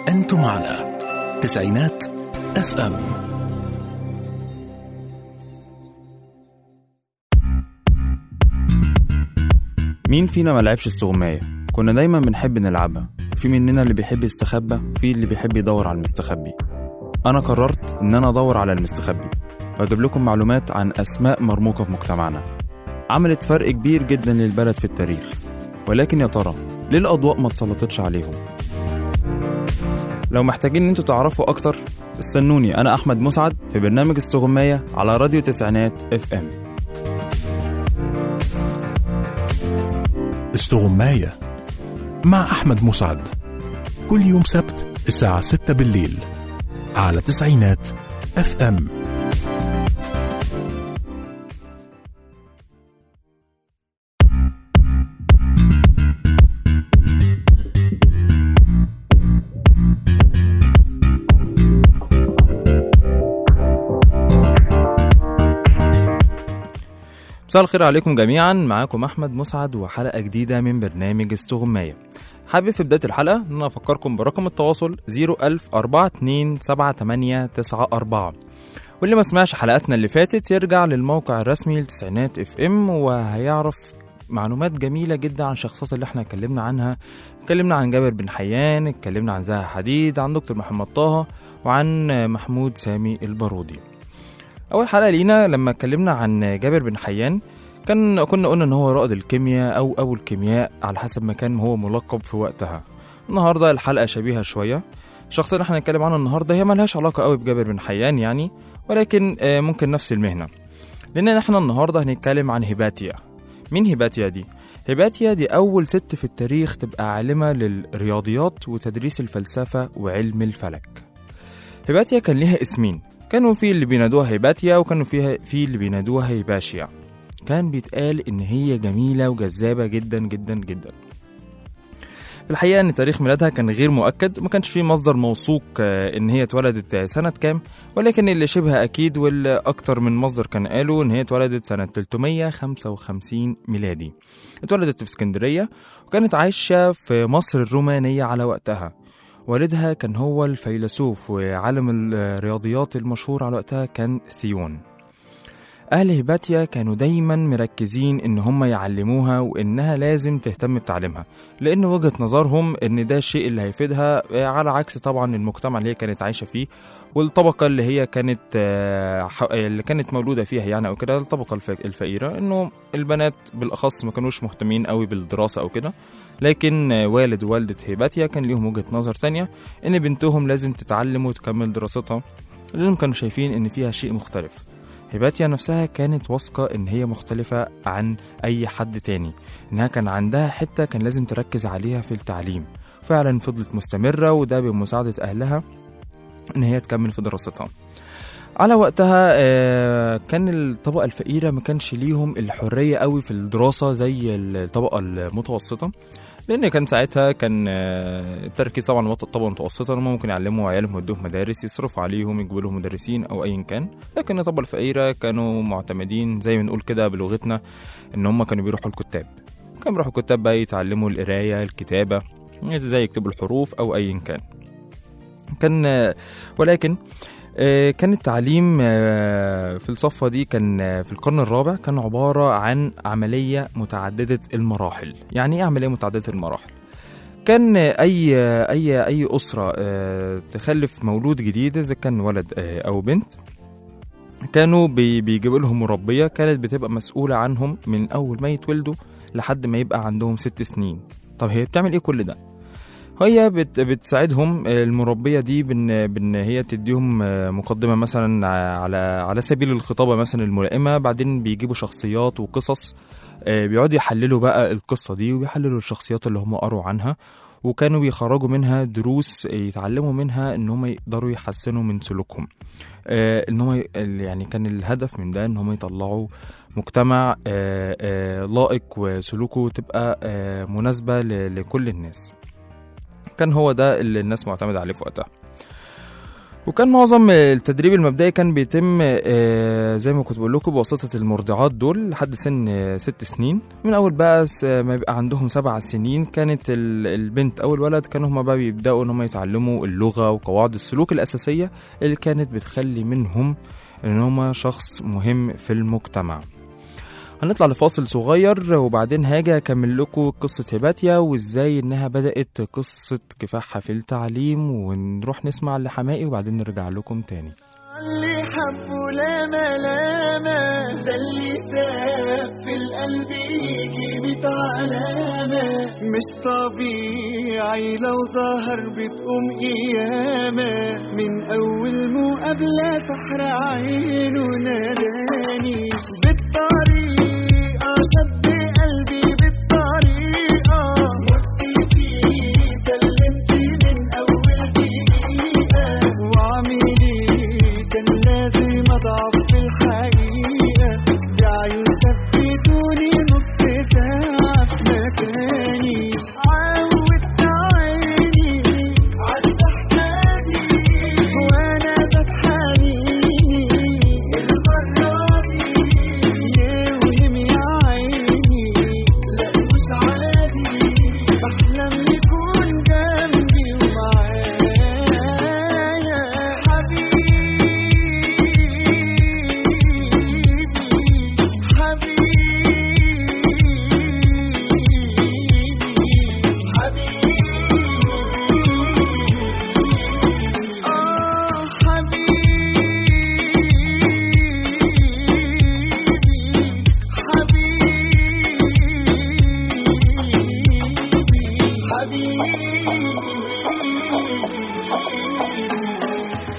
أنتم على تسعينات اف ام مين فينا ما لعبش استغماية؟ كنا دايما بنحب نلعبها وفي مننا اللي بيحب يستخبى وفي اللي بيحب يدور على المستخبي أنا قررت إن أنا أدور على المستخبي وأجيب لكم معلومات عن أسماء مرموقة في مجتمعنا عملت فرق كبير جدا للبلد في التاريخ ولكن يا ترى ليه الأضواء ما اتسلطتش عليهم؟ لو محتاجين إن انتوا تعرفوا أكتر استنوني أنا أحمد مسعد في برنامج استغماية على راديو تسعينات اف ام استغماية مع أحمد مسعد كل يوم سبت الساعة 6 بالليل على تسعينات اف ام مساء الخير عليكم جميعا معاكم احمد مسعد وحلقه جديده من برنامج استغمايه حابب في بدايه الحلقه ان انا افكركم برقم التواصل 010427894 واللي ما سمعش حلقاتنا اللي فاتت يرجع للموقع الرسمي لتسعينات اف ام وهيعرف معلومات جميلة جدا عن الشخصيات اللي احنا اتكلمنا عنها اتكلمنا عن جابر بن حيان اتكلمنا عن زها حديد عن دكتور محمد طه وعن محمود سامي البارودي اول حلقه لينا لما اتكلمنا عن جابر بن حيان كان كنا قلنا ان هو رائد الكيمياء او ابو الكيمياء على حسب ما كان هو ملقب في وقتها النهارده الحلقه شبيهه شويه الشخصيه اللي احنا هنتكلم عنها النهارده هي ملهاش علاقه قوي بجابر بن حيان يعني ولكن آه، ممكن نفس المهنه لان احنا النهارده هنتكلم عن هيباتيا مين هيباتيا دي هيباتيا دي اول ست في التاريخ تبقى عالمه للرياضيات وتدريس الفلسفه وعلم الفلك هيباتيا كان ليها اسمين كانوا في اللي بينادوها هيباتيا وكانوا فيها في اللي بينادوها هيباشيا كان بيتقال ان هي جميله وجذابه جدا جدا جدا في الحقيقه ان تاريخ ميلادها كان غير مؤكد وما كانش فيه مصدر موثوق آه، ان هي اتولدت آه، سنه كام ولكن اللي شبه اكيد واللي اكتر من مصدر كان قالوا ان هي اتولدت سنه 355 ميلادي اتولدت في اسكندريه وكانت عايشه في مصر الرومانيه على وقتها والدها كان هو الفيلسوف وعالم الرياضيات المشهور على وقتها كان ثيون أهل هيباتيا كانوا دايما مركزين إن هم يعلموها وإنها لازم تهتم بتعليمها لأن وجهة نظرهم إن ده الشيء اللي هيفيدها آه، على عكس طبعا المجتمع اللي هي كانت عايشة فيه والطبقة اللي هي كانت آه، ح- اللي كانت مولودة فيها يعني أو كده الطبقة الف- الفقيرة إنه البنات بالأخص ما كانوش مهتمين قوي بالدراسة أو كده لكن آه، والد ووالدة هيباتيا كان ليهم وجهة نظر تانية إن بنتهم لازم تتعلم وتكمل دراستها لأنهم كانوا شايفين إن فيها شيء مختلف هيباتيا نفسها كانت واثقة إن هي مختلفة عن أي حد تاني إنها كان عندها حتة كان لازم تركز عليها في التعليم فعلا فضلت مستمرة وده بمساعدة أهلها إن هي تكمل في دراستها على وقتها آه، كان الطبقة الفقيرة ما كانش ليهم الحرية قوي في الدراسة زي الطبقة المتوسطة لان كان ساعتها كان آه، التركيز طبعا وسط الطبقه المتوسطه انهم ممكن يعلموا عيالهم يودوهم مدارس يصرفوا عليهم يجيبوا لهم مدرسين او ايا كان لكن الطبقه الفقيره كانوا معتمدين زي ما نقول كده بلغتنا ان هم كانوا بيروحوا الكتاب كانوا بيروحوا الكتاب بقى يتعلموا القرايه الكتابه زي يكتبوا الحروف او ايا كان كان آه، ولكن آه، كان التعليم آه، في الصفة دي كان آه، في القرن الرابع كان عبارة عن عملية متعددة المراحل يعني ايه عملية متعددة المراحل كان آه، اي آه، اي اي اسره آه، تخلف مولود جديد اذا كان ولد آه، او بنت كانوا بي- بيجيبوا لهم مربيه كانت بتبقى مسؤوله عنهم من اول ما يتولدوا لحد ما يبقى عندهم ست سنين طب هي بتعمل ايه كل ده هي بت بتساعدهم آه، المربيه دي بان بان هي تديهم آه، مقدمه مثلا على على سبيل الخطابه مثلا الملائمه بعدين بيجيبوا شخصيات وقصص آه، بيقعدوا يحللوا بقى القصه دي وبيحللوا الشخصيات اللي هم قروا عنها وكانوا بيخرجوا منها دروس يتعلموا منها ان هم يقدروا يحسنوا من سلوكهم آه، ان هم ي- يعني كان الهدف من ده ان هم يطلعوا مجتمع آه، آه، لائق وسلوكه تبقى آه، مناسبة ل- لكل الناس كان هو ده اللي الناس معتمدة عليه في وقتها وكان معظم التدريب المبدئي كان بيتم آه، زي ما كنت بقول لكم بواسطة المرضعات دول لحد سن آه، ست سنين من أول بقى س- ما يبقى عندهم سبع سنين كانت ال- البنت أو الولد كانوا هما بقى بيبدأوا إن هما يتعلموا اللغة وقواعد السلوك الأساسية اللي كانت بتخلي منهم إن هما شخص مهم في المجتمع هنطلع لفاصل صغير وبعدين هاجي اكمل لكم قصة هيباتيا وازاي انها بدأت قصة كفاحها في التعليم ونروح نسمع لحمائي وبعدين نرجع لكم تاني اللي حبه لاما لاما ده اللي ساب في القلب يجي ميت علامة مش طبيعي لو ظهر بتقوم قيامة من أول مقابلة سحر عينه ناداني بالطريقة شد قلبي بالطريقة مت فيه كلمتي من أول دقيقة وعملي كان لازم أضعف في الحقيقة دي عيون ثبتوني نص ساعة في مكاني عودت عيني عالتحتاني وأنا بتحانيني المرة دي يوهم يا عيني لا مش عادي بحلم يكون جنبي ومعايا حبيبي حبيبي حبيبي آه حبيبي حبيبي حبيبي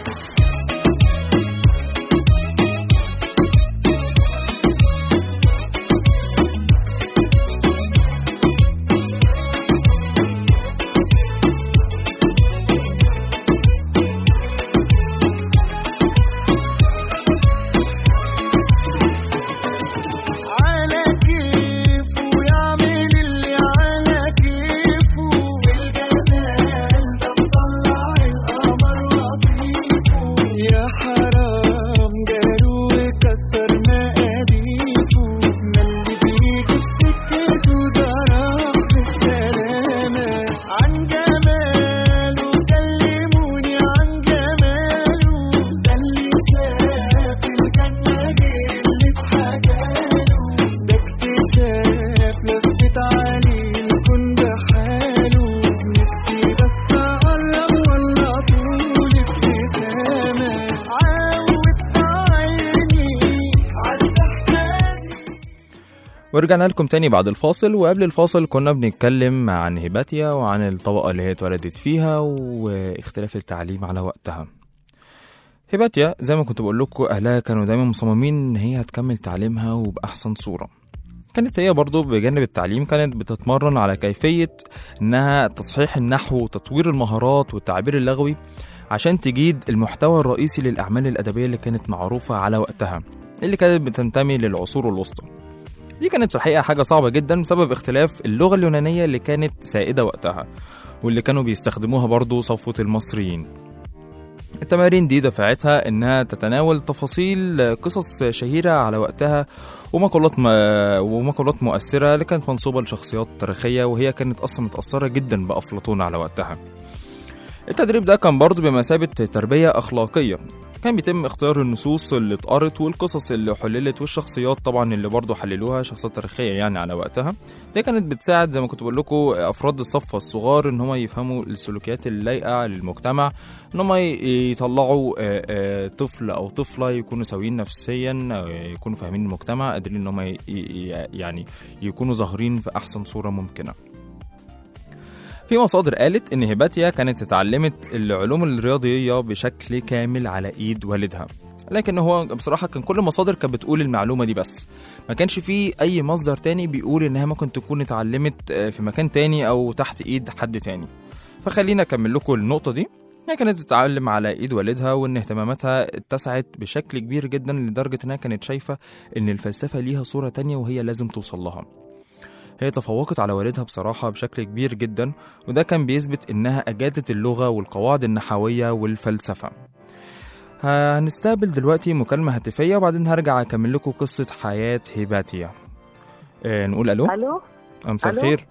على كيفه يعمل اللي على كيفه والجمال ده مطلع القمر لطيفه يا حرام جاله كسر مقاديفه ما اللي بيجي في سكته ده راح بالسلامة عن جماله كلموني عن جماله ده اللي شاف الجنة غير اللي اتحكاله ده اكتشاف لفت عليه الكون بحاله نفسي بس اقرب ولا طول ابتسامة عودت عيني عالتحتاني ورجعنا لكم تاني بعد الفاصل وقبل الفاصل كنا بنتكلم عن هيباتيا وعن الطبقة اللي هي اتولدت فيها واختلاف التعليم على وقتها هيباتيا زي ما كنت بقول لكم أهلها كانوا دايما مصممين إن هي هتكمل تعليمها وبأحسن صورة كانت هي برضو بجانب التعليم كانت بتتمرن على كيفية إنها تصحيح النحو وتطوير المهارات والتعبير اللغوي عشان تجيد المحتوى الرئيسي للأعمال الأدبية اللي كانت معروفة على وقتها اللي كانت بتنتمي للعصور الوسطى دي كانت في الحقيقة حاجة صعبة جدا بسبب اختلاف اللغة اليونانية اللي كانت سائدة وقتها واللي كانوا بيستخدموها برضو صفوة المصريين التمارين دي دفعتها انها تتناول تفاصيل قصص شهيرة على وقتها ومقولات م... ومقولات مؤثرة اللي كانت منصوبة لشخصيات تاريخية وهي كانت أصلا متأثرة جدا بأفلاطون على وقتها التدريب ده كان برضه بمثابة تربية أخلاقية كان بيتم اختيار النصوص اللي اتقرت والقصص اللي حللت والشخصيات طبعا اللي برضه حللوها شخصيات تاريخيه يعني على وقتها دي كانت بتساعد زي ما كنت بقول لكم افراد الصف الصغار ان هم يفهموا السلوكيات اللايقه للمجتمع ان هم ي- يطلعوا آه، آه، طفل او طفله يكونوا سويين نفسيا آه، يكونوا فاهمين المجتمع قادرين ان هم ي- ي- يعني يكونوا ظاهرين في احسن صوره ممكنه في مصادر قالت إن هيباتيا كانت اتعلمت العلوم الرياضية بشكل كامل على إيد والدها لكن هو بصراحة كان كل المصادر كانت بتقول المعلومة دي بس ما كانش في أي مصدر تاني بيقول إنها ممكن تكون اتعلمت آه، في مكان تاني أو تحت إيد حد تاني فخلينا أكمل لكم النقطة دي هي كانت بتتعلم على ايد والدها وان اهتماماتها اتسعت بشكل كبير جدا لدرجه انها كانت شايفه ان الفلسفه ليها صوره تانية وهي لازم توصل لها هي تفوقت على والدها بصراحة بشكل كبير جدا وده كان بيثبت إنها أجادت اللغة والقواعد النحوية والفلسفة هنستقبل دلوقتي مكالمة هاتفية وبعدين هرجع أكمل لكم قصة حياة هيباتيا آه نقول ألو الو آه، مساء ألو؟ الخير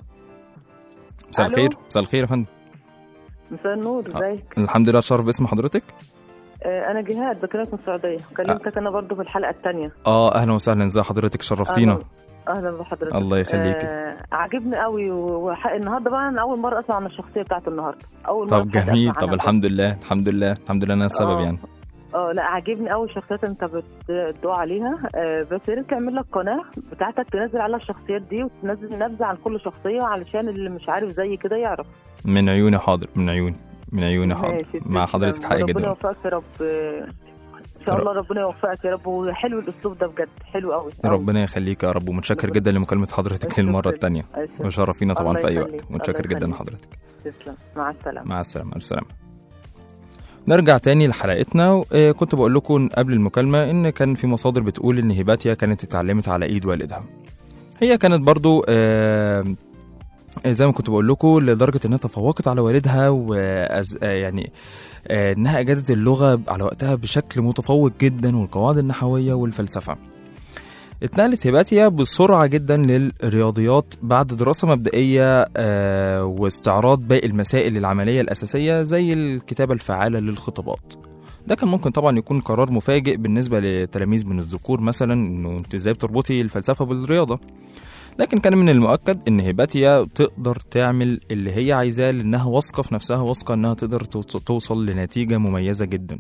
مساء ألو؟ الخير مساء الخير يا فندم مساء النور ازيك الحمد لله اتشرف باسم حضرتك آه انا جهاد بكلمك من السعوديه كلمتك انا برضو في الحلقه الثانيه اه اهلا وسهلا ازي حضرتك شرفتينا اهلا بحضرتك الله يخليكي. آه عاجبني قوي والنهارده بقى انا اول مره اسمع عن الشخصيه بتاعته النهارده اول مره طب حد جميل أسمع طب عنها. الحمد لله الحمد لله الحمد لله انا السبب آه. يعني اه لا عاجبني قوي الشخصيات انت بتدعو عليها آه بس يا ريت تعمل لك قناه بتاعتك تنزل على الشخصيات دي وتنزل نبذه عن كل شخصيه علشان اللي مش عارف زي كده يعرف من عيوني حاضر من عيوني من عيوني حاضر ماشي، مع تسلم. حضرتك حق ربنا جدا يوفقك يا رب آه، ان شاء الله ربنا يوفقك يا رب وحلو الاسلوب ده بجد حلو قوي ربنا يخليك يا رب ومتشكر ربنا- جدا لمكالمة حضرتك شكراً. للمرة الثانية أشكرك. وشرفينا طبعا الله في أي يخليك. وقت الله متشكر جدا يخليك. لحضرتك تسلم مع السلامه مع السلامة ألف سلامة نرجع تاني لحلقتنا آه، كنت بقول لكم قبل المكالمة إن كان في مصادر بتقول إن هيباتيا كانت اتعلمت على إيد والدها هي كانت برضو آه، زي ما كنت بقول لكم لدرجة إنها تفوقت على والدها وأز... آه، يعني آه، إنها أجادت اللغة على وقتها بشكل متفوق جدا والقواعد النحوية والفلسفة اتنقلت هيباتيا بسرعة جدا للرياضيات بعد دراسة مبدئية آه، واستعراض باقي المسائل العملية الأساسية زي الكتابة الفعالة للخطابات ده كان ممكن طبعا يكون قرار مفاجئ بالنسبة لتلاميذ من الذكور مثلا انه انت ازاي بتربطي الفلسفة بالرياضة لكن كان من المؤكد ان هيباتيا تقدر تعمل اللي هي عايزاه لانها واثقة في نفسها واثقة انها تقدر توص- توصل لنتيجة مميزة جدا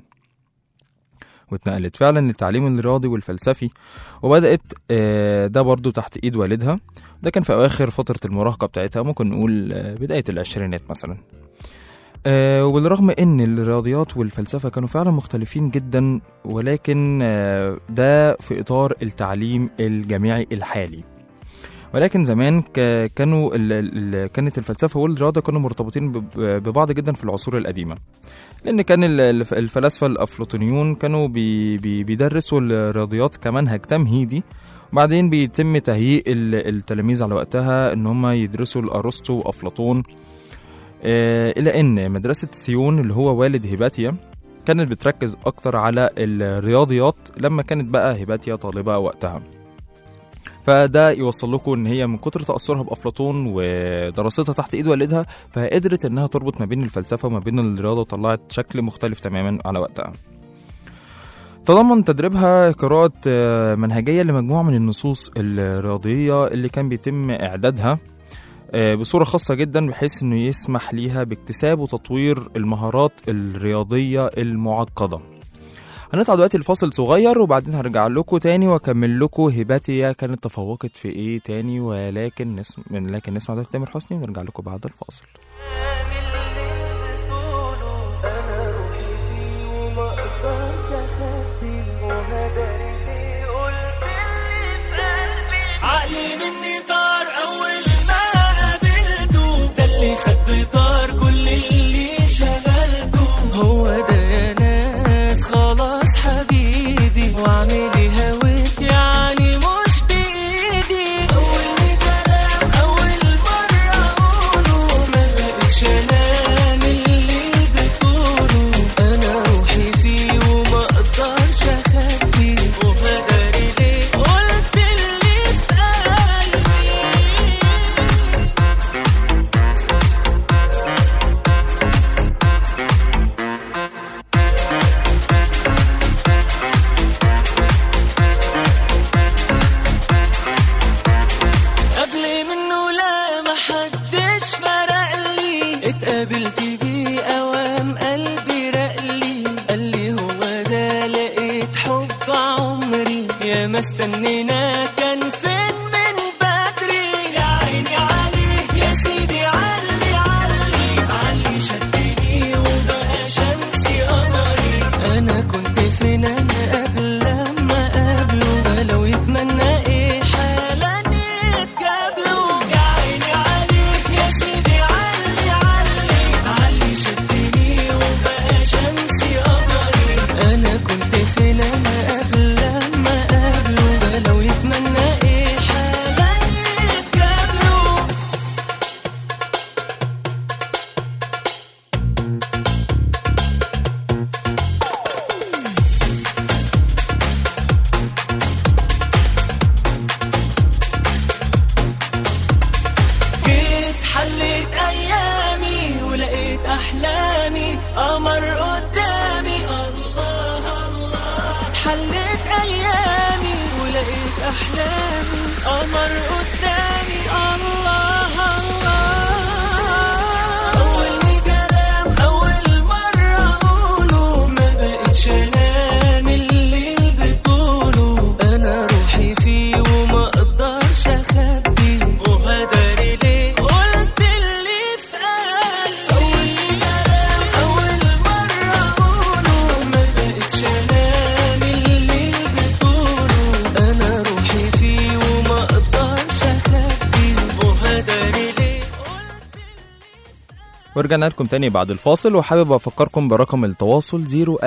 واتنقلت فعلا للتعليم الرياضي والفلسفي وبدأت آه، ده برضو تحت ايد والدها ده كان في اواخر فترة المراهقة بتاعتها ممكن نقول آه، بداية العشرينات مثلا آه، وبالرغم ان الرياضيات والفلسفة كانوا فعلا مختلفين جدا ولكن آه، ده في اطار التعليم الجامعي الحالي ولكن زمان ك- كانوا ال- ال- كانت الفلسفة والرياضة كانوا مرتبطين ب- ببعض جدا في العصور القديمة لأن كان ال- الف- الفلاسفة الأفلاطونيون كانوا بي بي بيدرسوا الرياضيات كمنهج تمهيدي وبعدين بيتم تهيئ ال- التلاميذ على وقتها ان هم يدرسوا الارسطو وافلاطون آه، الى ان مدرسه ثيون اللي هو والد هيباتيا كانت بتركز اكتر على الرياضيات لما كانت بقى هيباتيا طالبه وقتها فده يوصل لكم ان هي من كتر تاثرها بافلاطون ودراستها تحت ايد والدها فقدرت انها تربط ما بين الفلسفه وما بين الرياضه وطلعت شكل مختلف تماما على وقتها تضمن تدريبها قراءة آه، منهجية لمجموعة من النصوص الرياضية اللي كان بيتم إعدادها آه، بصورة خاصة جدا بحيث إنه يسمح ليها باكتساب وتطوير المهارات الرياضية المعقدة هنطلع دلوقتي الفاصل صغير وبعدين هرجع لكم تاني واكمل لكم هباتيا كانت تفوقت في ايه تاني ولكن نسمع لكن نسمع ده تامر حسني ونرجع لكم بعد الفاصل عقلي مني طار اول ما قابلته ده اللي خد بطار كل اللي شغلته هو ده يا ناس خلاص حبيبي واعملي هويت يعني مش بايدي اول كلام اول مره اقوله ما بقتش انام اللي بتقوله انا روحي فيه وما اقدرش اخبيه وهداري ليه قلت اللي في قلبي قبل منه لا محدش فرق لي اتقابلت بيه اوام قلبي رقلي قال لي هو ده لقيت حب عمري يا ما استنينا كان فين من بدري يا عيني عليك يا سيدي علي علي علي شدني وبقى شمسي قمري انا كنت فين انا قبل لما قابله ده لو يتمنى ايه حالا يتقابلوا يا عيني عليك يا سيدي علي علي القمر قدامي الله الله أول كلام أول مرة أقوله ما بقتش أنام الليل بطوله أنا روحي فيه وما أقدرش أخبي وهداري ليه قلت اللي في قلبي أول كلام أول مرة أقوله ما بقتش أنام الليل بطوله أنا روحي فيه وما أقدرش أخبي وهداري ليه ورجعنا لكم تاني بعد الفاصل وحابب افكركم برقم التواصل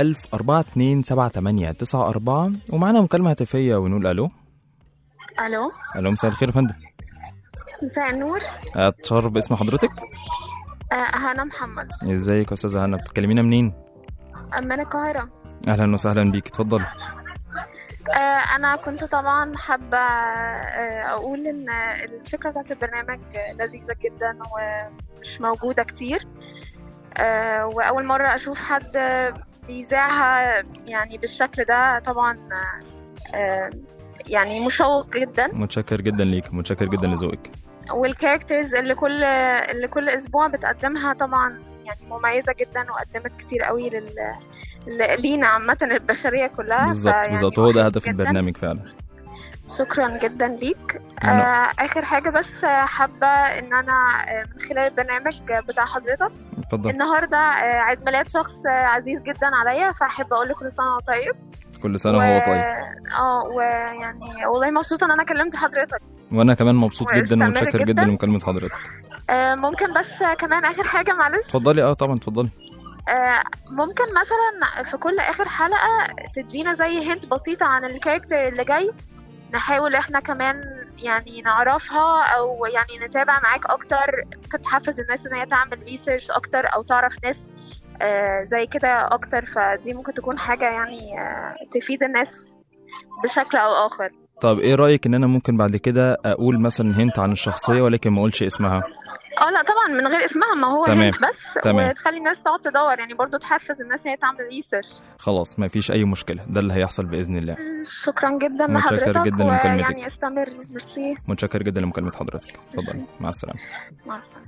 010427894 ومعانا مكالمة هاتفية ونقول الو الو الو مساء الخير يا فندم مساء النور اتشرف باسم حضرتك آه هنا محمد ازيك يا استاذة هنا بتكلمينا منين من القاهرة اهلا وسهلا بيك اتفضلي آه انا كنت طبعا حابة آه اقول ان الفكرة بتاعت البرنامج لذيذة جدا ومش موجودة كتير آه واول مرة اشوف حد بيذاعها يعني بالشكل ده طبعا آه يعني مشوق جدا متشكر جدا ليك متشكر جدا لذوقك والكاركترز اللي كل اللي كل اسبوع بتقدمها طبعا يعني مميزه جدا وقدمت كتير قوي لل ل- لينا عامه البشريه كلها بالظبط فيعني بالظبط هو ده بحييك هدف جداً. البرنامج فعلا شكرا جدا ليك أنا- آه اخر حاجه بس آه، حابه ان انا آه، من خلال البرنامج بتاع حضرتك اتفضل النهارده آه، عيد ميلاد شخص آه، عزيز جدا عليا فاحب اقول له كل سنه وهو طيب كل سنة وهو طيب اه ويعني والله مبسوطه ان انا كلمت حضرتك وانا كمان مبسوط جدا واستمر ومتشكر جدا جداً. لمكالمة حضرتك آه، ممكن بس كمان اخر حاجه معلش اتفضلي اه طبعا اتفضلي آه، ممكن مثلا في كل اخر حلقه تدينا زي هنت بسيطه عن الكاركتر اللي جاي نحاول احنا كمان يعني نعرفها او يعني نتابع معاك اكتر ممكن تحفز الناس ان هي تعمل ريسيرش اكتر او تعرف ناس آه، زي كده اكتر فدي ممكن تكون حاجه يعني آه، تفيد الناس بشكل او اخر طب ايه رأيك ان انا ممكن بعد كده اقول مثلا هنت عن الشخصية ولكن ما اقولش اسمها اه لا طبعا من غير اسمها ما هو تمام. هنت بس تمام. وتخلي الناس تقعد تدور يعني برضو تحفز الناس ان هي تعمل ريسيرش خلاص ما فيش اي مشكلة ده اللي هيحصل بإذن الله شكرا جدا متشكر لحضرتك جداً لمكالمتك. ويعني استمر ميرسي متشكر جدا لمكالمة حضرتك اتفضلي مع السلامة مع السلامه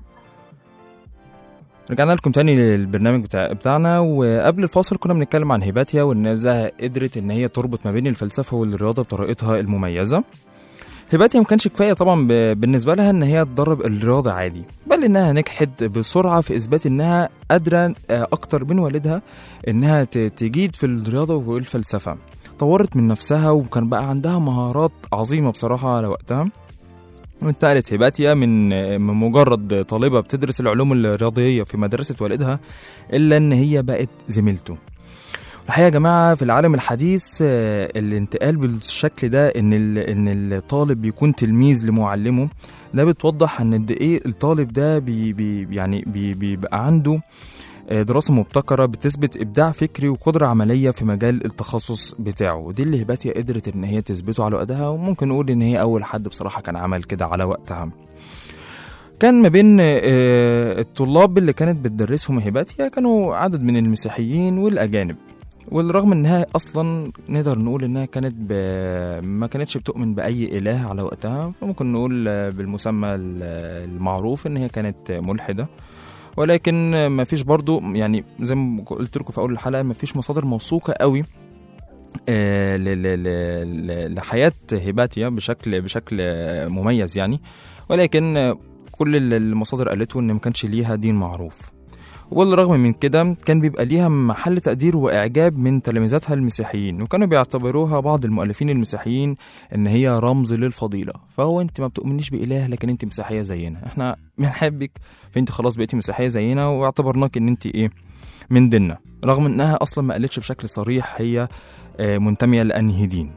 رجعنا لكم تاني للبرنامج بتاع بتاعنا وقبل الفاصل كنا بنتكلم عن هيباتيا وان ازاي قدرت ان هي تربط ما بين الفلسفه والرياضه بطريقتها المميزه هيباتيا ما كانش كفايه طبعا ب- بالنسبه لها ان هي تدرب الرياضه عادي بل انها نجحت بسرعه في اثبات انها قادره آه، اكتر من والدها انها ت- تجيد في الرياضه والفلسفه طورت من نفسها وكان بقى عندها مهارات عظيمه بصراحه على وقتها وانتقلت هيباتيا من من مجرد طالبة بتدرس العلوم الرياضية في مدرسة والدها إلا إن هي بقت زميلته الحقيقة يا جماعة في العالم الحديث آه، الانتقال بالشكل ده إن ال- إن الطالب بيكون تلميذ لمعلمه ده بتوضح إن قد إيه الطالب ده بي بي يعني بي بيبقى عنده آه، دراسة مبتكرة بتثبت إبداع فكري وقدرة عملية في مجال التخصص بتاعه ودي اللي هباتيا قدرت إن هي تثبته على وقتها وممكن نقول إن هي أول حد بصراحة كان عمل كده على وقتها كان ما بين آه، الطلاب اللي كانت بتدرسهم هباتيا كانوا عدد من المسيحيين والأجانب والرغم انها اصلا نقدر نقول انها كانت ب... ما كانتش بتؤمن باي اله على وقتها فممكن نقول آه، بالمسمى ال- المعروف ان هي كانت ملحده ولكن ما فيش برضو يعني زي ما قلت لكم في اول الحلقه ما فيش مصادر موثوقه قوي آه، ل- ل- ل- ل- لحياه هباتيا بشكل بشكل آه، مميز يعني ولكن آه، كل اللي المصادر قالته ان ما كانش ليها دين معروف والرغم من كده كان بيبقى ليها محل تقدير واعجاب من تلامذتها المسيحيين وكانوا بيعتبروها بعض المؤلفين المسيحيين ان هي رمز للفضيله فهو انت ما بتؤمنيش باله لكن انت مسيحيه زينا احنا بنحبك فانت خلاص بقيتي مسيحيه زينا واعتبرناك ان انت ايه من ديننا رغم انها اصلا ما قالتش بشكل صريح هي آه، منتميه لانهي دين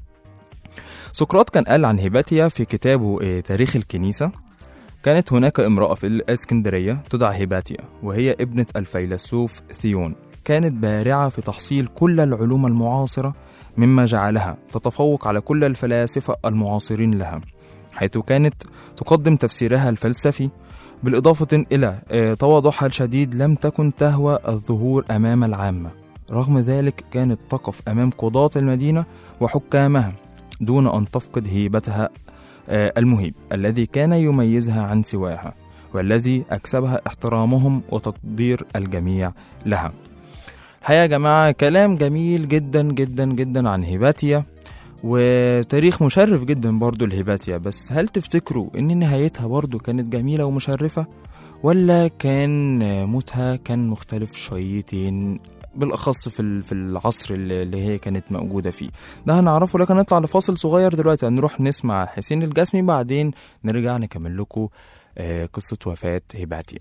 سقراط كان قال عن هيباتيا في كتابه آه، تاريخ الكنيسه كانت هناك امرأة في الإسكندرية تدعى هيباتيا وهي ابنة الفيلسوف ثيون كانت بارعة في تحصيل كل العلوم المعاصرة مما جعلها تتفوق على كل الفلاسفة المعاصرين لها حيث كانت تقدم تفسيرها الفلسفي بالإضافة إلى آه، تواضعها الشديد لم تكن تهوى الظهور أمام العامة رغم ذلك كانت تقف أمام قضاة المدينة وحكامها دون أن تفقد هيبتها آه، المهيب الذي كان يميزها عن سواها والذي أكسبها احترامهم وتقدير الجميع لها الحقيقة يا جماعة كلام جميل جدا جدا جدا عن هيباتيا وتاريخ مشرف جدا برضو لهيباتيا بس هل تفتكروا ان نهايتها برضو كانت جميلة ومشرفة ولا كان موتها كان مختلف شويتين بالاخص في ال- في العصر اللي اللي هي كانت موجوده فيه ده هنعرفه لكن نطلع لفاصل صغير دلوقتي هنروح نسمع حسين الجسمي بعدين نرجع نكمل لكم آه، قصه وفاه هيباتيا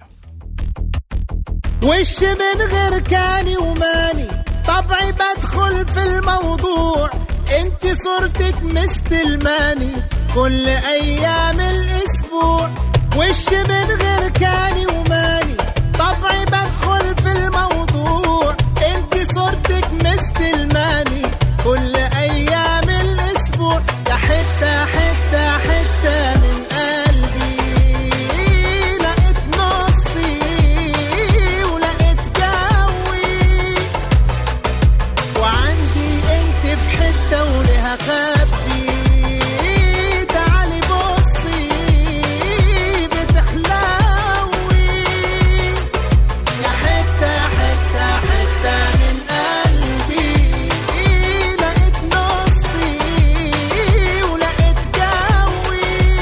وش من غير كاني وماني طبعي بدخل في الموضوع انت صورتك مستلماني كل ايام الاسبوع وش من غير كاني وماني طبعي بدخل في الموضوع انت صورتك مستلماني كل ايام الاسبوع يا حته حته حته من قلبي لقيت نصي ولقيت جوي وعندي انت في حته ولها خبي تعالي بصي بتحلوي يا حته حته حته من قلبي لقيت نصي ولقيت جوي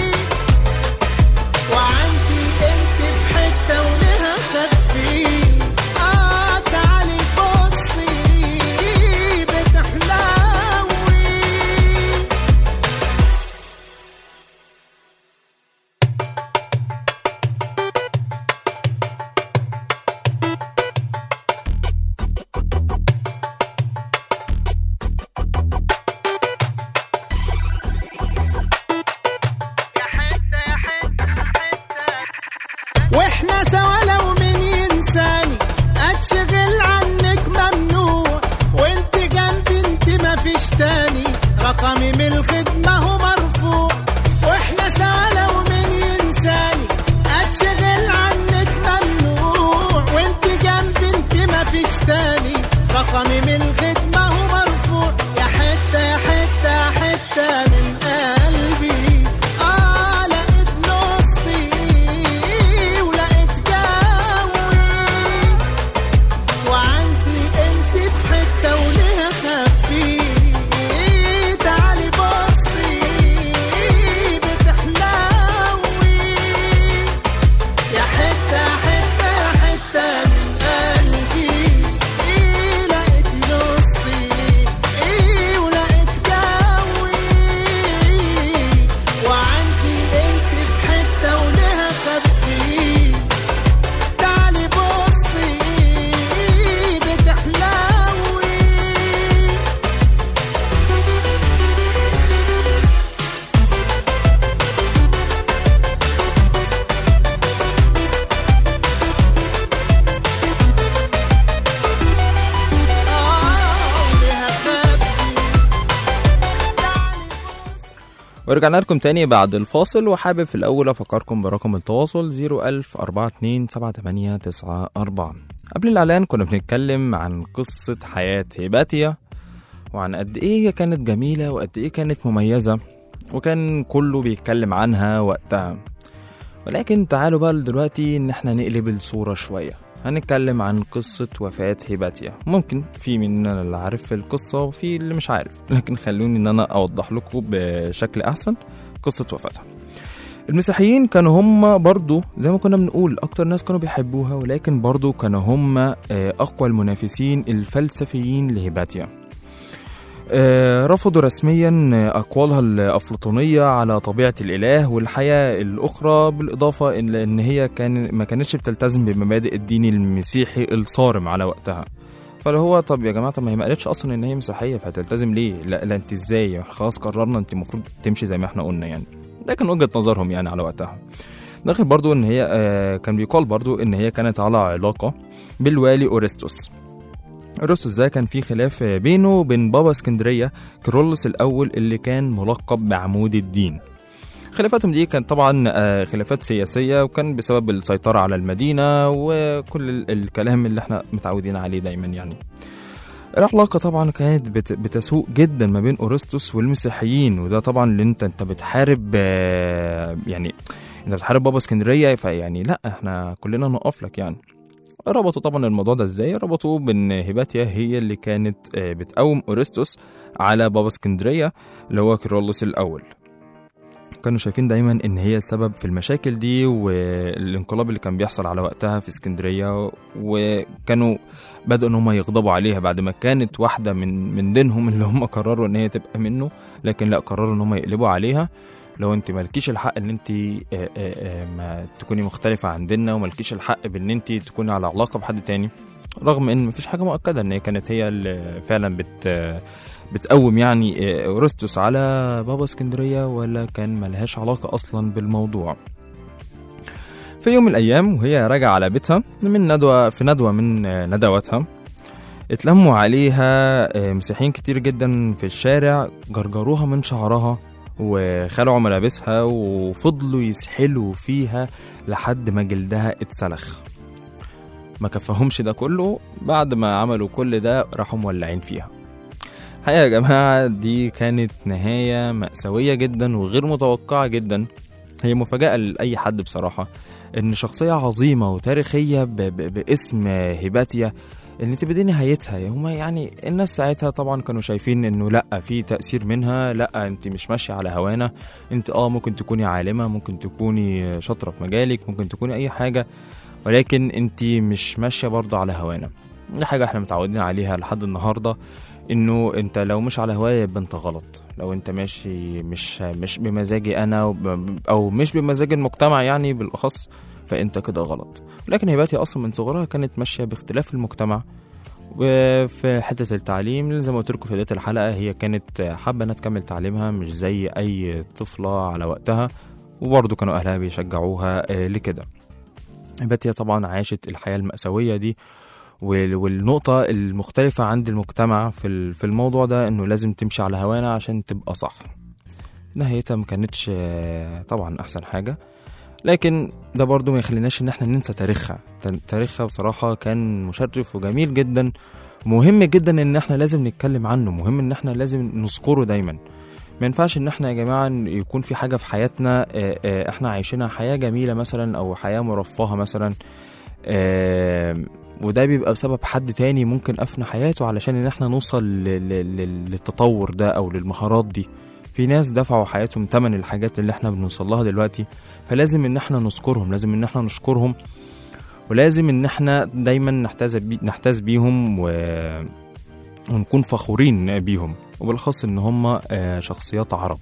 وعندي انت في حته ولها خبي اه تعالي بصي بتحلوي واحنا سوا لو مين ينساني اتشغل عنك ممنوع وانت جنبي انت مفيش تاني رقمي من الخدمة هو مرفوع واحنا سوا لو مين ينساني اتشغل عنك ممنوع وانت جنبي انت مفيش تاني رقمي من الخدمة هو مرفوع يا حتة حتة حتة من قلبي اه لقيت نصي ولقيت جوي وعندي انت في حته وليها خفي تعالي بصي بتحلوي يا حته حته حته من قلبي لقيت نصي ولقيت جوي وعندي انت في حته وليها خفي تعالي بصي بتحلوي آه وليها خبي تعالي ورجعنا لكم تاني بعد الفاصل وحابب في الأول أفكركم برقم التواصل 010427894 قبل الإعلان كنا بنتكلم عن قصة حياة هيباتيا وعن قد إيه هي كانت جميلة وقد إيه كانت مميزة وكان كله بيتكلم عنها وقتها ولكن تعالوا بقى دلوقتي إن احنا نقلب الصورة شوية هنتكلم عن قصة وفاة هيباتيا ممكن في مننا اللي عارف القصة وفي اللي مش عارف لكن خلوني ان انا اوضح لكم بشكل احسن قصة وفاتها المسيحيين كانوا هم برضو زي ما كنا بنقول اكتر ناس كانوا بيحبوها ولكن برضو كانوا هم آه، اقوى المنافسين الفلسفيين لهيباتيا آه، رفضوا رسميا أقوالها الأفلاطونية على طبيعة الإله والحياة الأخرى بالإضافة إن إن هي كان ما كانتش بتلتزم بمبادئ الدين المسيحي الصارم على وقتها فاللي هو طب يا جماعة طب ما هي ما قالتش أصلا إن هي مسيحية فهتلتزم ليه؟ لا لا أنت إزاي؟ خلاص قررنا أنت المفروض تمشي زي ما إحنا قلنا يعني ده كان وجهة نظرهم يعني على وقتها داخل برضو إن هي آه، كان بيقال برضو إن هي كانت على علاقة بالوالي أورستوس أرسطس ده كان في خلاف بينه وبين بابا اسكندرية كيرلس الأول اللي كان ملقب بعمود الدين خلافاتهم دي كانت طبعا آه، خلافات سياسية وكان بسبب السيطرة على المدينة وكل ال- الكلام اللي احنا متعودين عليه دايما يعني العلاقة طبعا كانت بت- بتسوء جدا ما بين أورسطس والمسيحيين وده طبعا اللي انت انت بتحارب آه، يعني انت بتحارب بابا اسكندرية فيعني لا احنا كلنا نقف لك يعني ربطوا طبعا الموضوع ده ازاي ربطوه بان هيباتيا هي اللي كانت آه، بتقوم اورسطس على بابا اسكندرية اللي هو كيرلس الاول كانوا شايفين دايما ان هي السبب في المشاكل دي والانقلاب اللي كان بيحصل على وقتها في اسكندرية وكانوا بدأوا ان هم يغضبوا عليها بعد ما كانت واحدة من من دينهم اللي هم قرروا ان هي تبقى منه لكن لا قرروا ان هم يقلبوا عليها لو انت مالكيش الحق ان انت آه، آه، آه، ما تكوني مختلفة عن ديننا ومالكيش الحق بان انت تكوني على علاقة بحد تاني رغم ان مفيش حاجة مؤكدة ان هي كانت هي اللي فعلا بت بتقوم يعني آه، اورستوس على بابا اسكندرية ولا كان ملهاش علاقة اصلا بالموضوع في يوم من الايام وهي راجعة على بيتها من ندوة في ندوة من آه، ندواتها اتلموا عليها آه، مسيحيين كتير جدا في الشارع جرجروها من شعرها وخلعوا ملابسها وفضلوا يسحلوا فيها لحد ما جلدها اتسلخ ما كفاهمش ده كله بعد ما عملوا كل ده راحوا مولعين فيها الحقيقة يا جماعة دي كانت نهاية مأساوية جدا وغير متوقعة جدا هي مفاجأة لأي حد بصراحة إن شخصية عظيمة وتاريخية ب- ب- باسم هيباتيا ان تبدي نهايتها هما يعني الناس ساعتها طبعا كانوا شايفين انه لا في تاثير منها لا انت مش ماشيه على هوانا انت اه ممكن تكوني عالمه ممكن تكوني شاطره في مجالك ممكن تكوني اي حاجه ولكن انت مش ماشيه برضه على هوانا دي حاجه احنا متعودين عليها لحد النهارده انه انت لو مش على هوايا يبقى انت غلط لو انت ماشي مش مش بمزاجي انا وب- او مش بمزاج المجتمع يعني بالاخص فانت كده غلط لكن هيباتي اصلا من صغرها كانت ماشيه باختلاف المجتمع وفي حته التعليم زي ما قلت لكم في بدايه الحلقه هي كانت حابه انها تكمل تعليمها مش زي اي طفله على وقتها وبرضه كانوا اهلها بيشجعوها آه، لكده هيباتيا طبعا عاشت الحياه المأساويه دي وال- والنقطة المختلفة عند المجتمع في ال- في الموضوع ده انه لازم تمشي على هوانا عشان تبقى صح نهايتها ما كانتش آه، طبعا احسن حاجة لكن ده برضو ما يخليناش ان احنا ننسى تاريخها تا- تاريخها بصراحة كان مشرف وجميل جدا مهم جدا ان احنا لازم نتكلم عنه مهم ان احنا لازم نذكره دايما ما ينفعش ان احنا يا جماعة إن يكون في حاجة في حياتنا آه، آه، احنا عايشينها حياة جميلة مثلا او حياة مرفهة مثلا آه، وده بيبقى بسبب حد تاني ممكن افنى حياته علشان ان احنا نوصل ل- ل- ل- للتطور ده او للمهارات دي في ناس دفعوا حياتهم تمن الحاجات اللي احنا بنوصل لها دلوقتي فلازم ان احنا نذكرهم لازم ان احنا نشكرهم ولازم ان احنا دايما نحتاز بي نحتاز بيهم و... ونكون فخورين بيهم وبالاخص ان هم آه، شخصيات عرب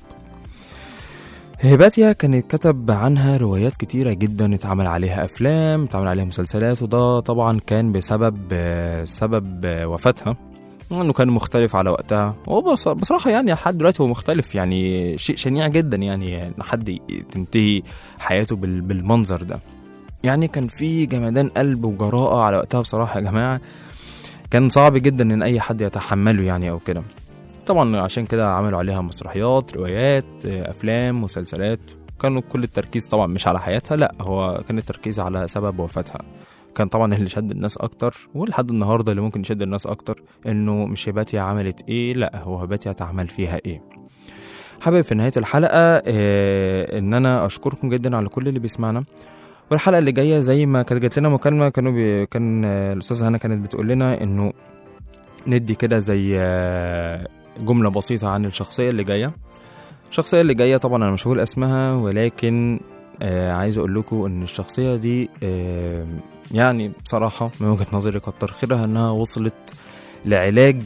هيباتيا كانت كتب عنها روايات كتيرة جدا اتعمل عليها أفلام اتعمل عليها مسلسلات وده طبعا كان بسبب آه، سبب آه، وفاتها انه كان مختلف على وقتها هو بص- بصراحة يعني لحد دلوقتي هو مختلف يعني شيء شنيع جدا يعني ان حد ي- تنتهي حياته بال- بالمنظر ده يعني كان في جمدان قلب وجراءة على وقتها بصراحة يا جماعة كان صعب جدا ان اي حد يتحمله يعني او كده طبعا عشان كده عملوا عليها مسرحيات روايات آه، افلام مسلسلات كانوا كل التركيز طبعا مش على حياتها لا هو كان التركيز على سبب وفاتها كان طبعا اللي شد الناس اكتر ولحد النهارده اللي ممكن يشد الناس اكتر انه مش هباتيا عملت ايه لا هو هباتيا هتعمل فيها ايه حابب في نهايه الحلقه آه ان انا اشكركم جدا على كل اللي بيسمعنا والحلقه اللي جايه زي ما كانت جات لنا مكالمه كانوا بي كان آه، الاستاذه هنا كانت بتقول لنا انه ندي كده زي آه، جمله بسيطه عن الشخصيه اللي جايه الشخصيه اللي جايه طبعا انا مش هقول اسمها ولكن آه عايز اقول لكم ان الشخصيه دي آه يعني بصراحه من وجهه نظري كتر خيرها انها وصلت لعلاج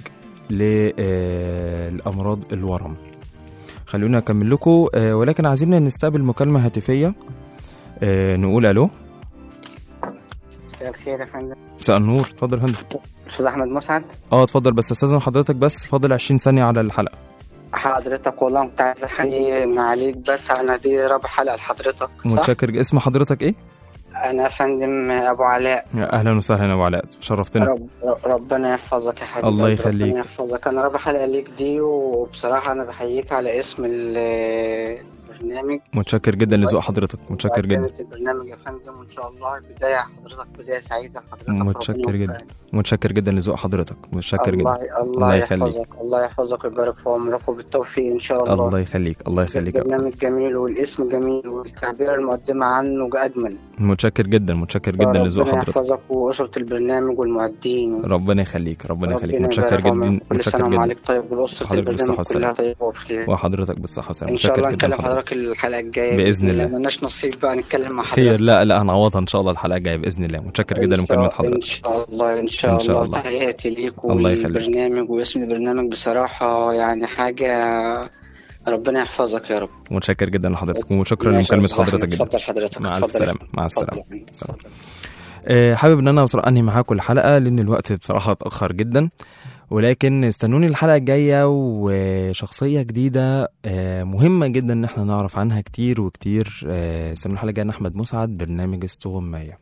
لامراض الورم خلونا اكمل لكم آه ولكن عايزين نستقبل مكالمه هاتفيه آه نقول الو مساء الخير يا فندم مساء النور اتفضل يا فندم استاذ احمد مسعد اه اتفضل بس استاذن حضرتك بس فاضل 20 ثانيه على الحلقه حضرتك والله كنت عايز احيي من عليك بس على دي رابع حلقه لحضرتك صح؟ متشكر اسم حضرتك ايه انا يا فندم ابو علاء يا اهلا وسهلا يا ابو علاء شرفتنا رب ربنا يحفظك يا حبيبي الله يخليك. ربنا يحفظك انا رابع حلقه ليك دي وبصراحه انا بحييك على اسم ال- البرنامج متشكر جدا لذوق حضرتك متشكر جدا وقدمت البرنامج يا فندم وان شاء الله بدايه حضرتك بدايه سعيده لحضرتك متشكر ربنا جدا. يوفقك. متشكر جدا لذوق حضرتك متشكر الله جدا الله الله يخليك. يحفظك الله يحفظك ويبارك في عمرك وبالتوفيق ان شاء الله الله يخليك الله يخليك البرنامج جميل والاسم جميل والتعبير المقدمة عنه أجمل متشكر جدا متشكر جدا لذوق ربنا حضرتك يحفظك وأسرة البرنامج والمعدين ربنا يخليك ربنا يخليك ربنا متشكر يبارك جدا عمرك. كل متشكر سنة جدا وعليك طيب والأسرة حضرتك بالصحة البرنامج كلها والسلامة. طيبة وبخير وحضرتك بالصحة والسلامة إن شاء متشكر الله جدا نكلم لحضرتك حضرتك الحلقة الجاية بإذن الله. ملناش نصيب بقى نتكلم مع حضرتك خير لا لا هنعوضها ان شاء الله الحلقه الجايه باذن الله متشكر جدا إن شاء- لمكالمه إن حضرتك شاء الله إن شاء, إن شاء الله الله. تحياتي ليك الله يخليك. والبرنامج واسم البرنامج بصراحة يعني حاجة ربنا يحفظك يا رب متشكر جدا لحضرتك وشكرا ماشي يا لمكالمه أستاذ أحمد. حضرتك جدا اتفضل حضرتك مع اتفضل الف سلامه مع اتفضل. السلامه سلام. اتفضل. آه، حابب ان انا بصراحه انهي معاكم الحلقه لان الوقت بصراحه اتاخر جدا ولكن استنوني الحلقه الجايه وشخصيه جديده آه، مهمه جدا ان احنا نعرف عنها كتير وكتير آه، استنوني الحلقه الجايه أنا احمد مسعد برنامج استغمايه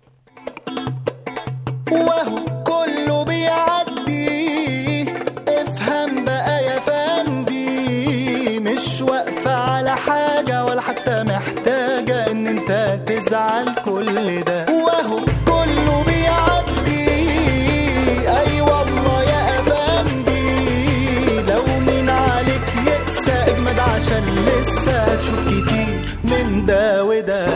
وهو كله بيعدي افهم بقى يا فندي مش واقفة على حاجة ولا حتى محتاجة ان انت تزعل كل ده وهو كله بيعدي اي والله يا افندي لو مين عليك يقسى اجمد عشان لسه هتشوف كتير من ده وده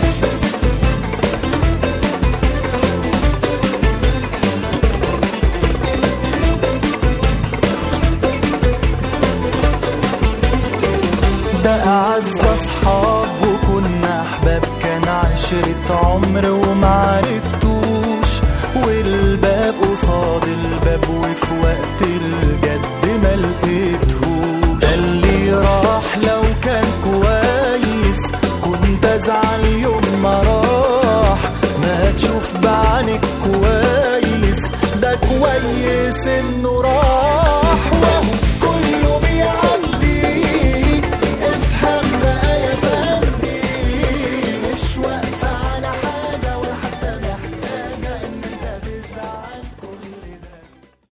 ده أعز أصحاب وكنا أحباب كان عشرة عمر ومعرفتوش والباب قصاد الباب وفي وقت الجد ما لقيتهوش ده اللي راح لو كان كويس كنت أزعل يوم ما راح ما تشوف بعينك كويس ده كويس إنه راح